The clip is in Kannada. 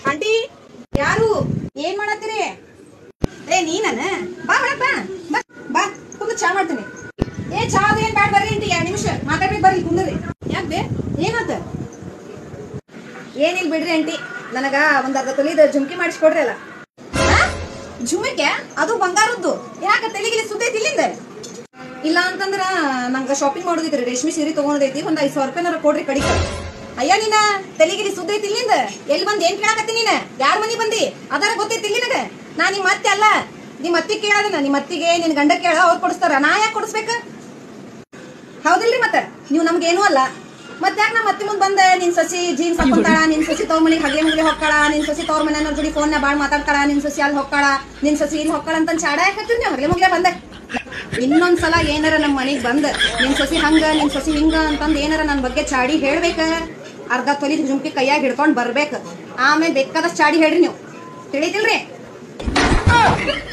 ಆಂಟಿ ಯಾರು ಏನ್ ಮಾಡತ್ತೀರಿ ಏ ನೀನನ ಬಾ ಒಳಗ್ ಬಾ ಬಾ ಬಾ ಕುಂದು ಚಾ ಮಾಡ್ತೀನಿ ಏ ಚಾ ಅದು ಏನ್ ಬ್ಯಾಡ ಬರ್ರಿ ಆಂಟಿ ಎರಡ್ ನಿಮಿಷ ಮಾತಾಡ್ಬೇಕು ಬರ್ರಿ ಕುಂದ್ರಿ ಯಾಕ್ ಬೇ ಏನಾತ ಏನಿಲ್ಲ ಬಿಡ್ರಿ ಆಂಟಿ ನನಗ ಒಂದ್ ಅರ್ಧ ತೊಲಿದ ಜುಮ್ಕಿ ಮಾಡಿಸ್ಕೊಡ್ರಿ ಅಲ್ಲ ಜುಮ್ಮಿಗೆ ಅದು ಬಂಗಾರದ್ದು ಯಾಕ ತಲೆಗಿಲಿ ಸುತ್ತೈತಿ ಇಲ್ಲಿಂದ ಇಲ್ಲ ಅಂತಂದ್ರ ನಂಗ ಶಾಪಿಂಗ್ ಮಾಡೋದಿದ್ರಿ ರೇಷ್ಮೆ ಸೀರೆ ತಗೊಂಡೈತಿ ಒಂದ್ ಐದ್ ಸಾವಿರ ರೂಪಾಯಿನಾರ ಕೊಡ್ರಿ ಕಡಿಕ ಅಯ್ಯ ನೀನ ತಲೆಗಿಲಿ ಸುದ್ದೈತಿ ಇಲ್ಲಿಂದ ಎಲ್ಲಿ ಬಂದ್ ಏನ್ ಕೇಳಾಕತ್ತಿ ನೀನ ಯಾರ ಮನಿ ಬಂದಿ ಅದಾರ ಗೊತ್ತೈತಿ ಇಲ್ಲಿ ನಿನಗ ನಾ ನಿಮ್ ಮತ್ತೆ ಅಲ್ಲ ನಿಮ್ ಅತ್ತಿ ಕೇಳದನ ನಿಮ್ ಅತ್ತಿಗೆ ನಿನ್ ಗಂಡ ಕೇಳ ಅವ್ರು ಕೊಡಿಸ್ತಾರ ನಾ ಯಾಕೆ ಕೊಡಿಸ್ಬೇಕ ಹೌದಿಲ್ರಿ ಮತ್ತ ನೀವು ನಮ್ಗೇನು ಅಲ್ಲ ಮತ್ತೆ ಯಾಕೆ ನಮ್ಮ ಅತ್ತಿ ಮುಂದ್ ಬಂದ ನಿನ್ ಸಸಿ ಜೀನ್ಸ್ ಹಾಕೊಂತಾಳ ನಿನ್ ಸಸಿ ತವ್ರ ಮನೆಗೆ ಹಗ್ಲೆ ಮುಗ್ಲೆ ಹೊಕ್ಕಾಳ ನಿನ್ ಸಸಿ ತವ್ರ ಮನೆಯವ್ರ ಜೋಡಿ ಫೋನ್ ಬಾಳ್ ಮಾತಾಡ್ತಾಳ ನಿನ್ ಸಸಿ ಅಲ್ಲಿ ಹೊಕ್ಕಾಳ ನಿನ್ ಸಸಿ ಇಲ್ಲಿ ಹೊಕ್ಕಾಳ ಅಂತ ಚಾಡ ಯಾಕತ್ತೀರಿ ನೀವು ಹಗ್ಲೆ ಮುಗ್ಲೆ ಬಂದ ಇನ್ನೊಂದ್ಸಲ ಏನಾರ ನಮ್ಮ ಮನೆಗ್ ಬಂದ ನಿನ್ ಸಸಿ ಹಂಗ ನಿನ್ ಸಸಿ ಹಿಂಗ ಅಂತಂದ್ ಏನಾರ ನನ್ ಬಗ್ಗೆ ಚಾಡಿ ಹೇಳ್ಬೇಕ ಅರ್ಧ ತೊಲಿ ಜುಮ್ಕಿ ಕೈಯಾಗ ಹಿಡ್ಕೊಂಡ್ ಬರ್ಬೇಕು ಆಮೇಲೆ ಬೇಕಾದಷ್ಟು ಚಾಡಿ ಹೇಳ್ರಿ ನೀವು ತಿಳಿತಿಲ್ರಿ